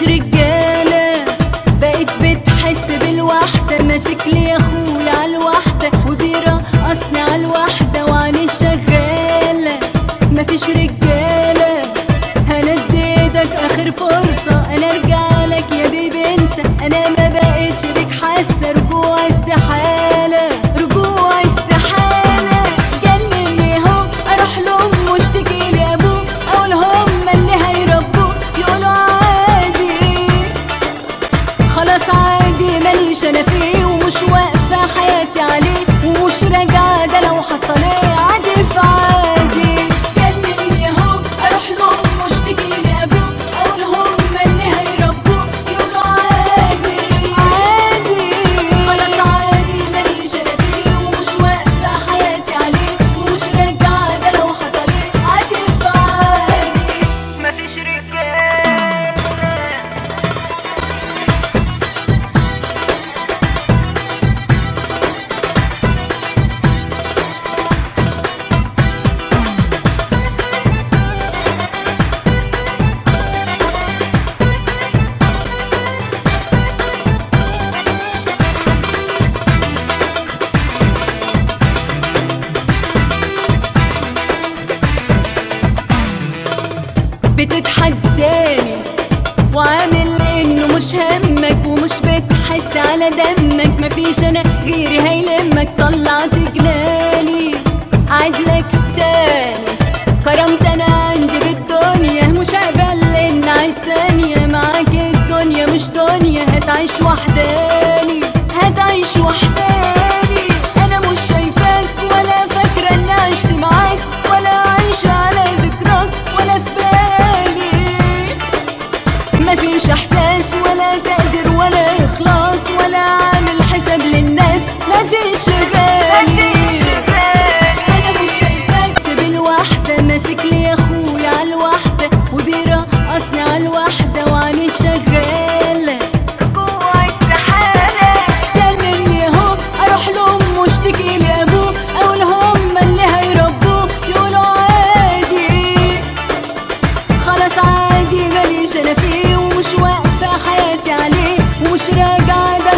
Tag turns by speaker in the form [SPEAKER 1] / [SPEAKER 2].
[SPEAKER 1] مفيش رجالة بقيت بتحس بالوحدة ماسك لي يا اخويا عالوحدة وبيرقصني عالوحدة وعيني شغالة مفيش رجالة هندي ايدك اخر فرصة انا ارجع لك يا بيبي انسى انا ما بقتش بيك حاسة رجوع استحالة رجوع استحالة جنني اهو اروح لامه اشتكي لابوه اقول هما اللي هيربوه يقولوا عادي خلاص عادي ماليش انا فيه ومش واقفة حياتي عليه ومش راجعة ده لو حصل ايه عادي في عادي جنني اهو اروح لامه اشتكي لابوه اقول هما اللي هيربوه يقولوا عادي عادي خلاص عادي ماليش انا فيه ومش واقفة حياتي عليه ومش راجعة ده لو حصل ايه عادي في عادي
[SPEAKER 2] مفيش رجال
[SPEAKER 1] بتتحداني وعامل انه مش همك ومش بتحس على دمك مفيش انا غيري هيلمك طلعت جناني عدلك تاني كرمت انا عندي بالدنيا مش هقبل ان عايز ثانية معاك الدنيا مش دنيا هتعيش وحداني هتعيش وحداني انا مش شايفاك ولا فاكرة ان عشت معاك ولا عايشة على ذكراك ولا في بالي مفيش احساس ولا تقدير ولا اخلاص ولا عامل حساب للناس مفيش غالي انا مش شايفاك في بالوحدة ماسك لي يا اخويا عالوحدة وبيرقصني عالوحدة وعيني شغالة
[SPEAKER 2] رجوع استحالة
[SPEAKER 1] جنني اهو اروح لامه اشتكي لابوه اقول هما اللي هيربوه يقولوا عادي خلاص عادي ماليش انا فيه ومش واقفة حياتي عليه ومش راجعة ده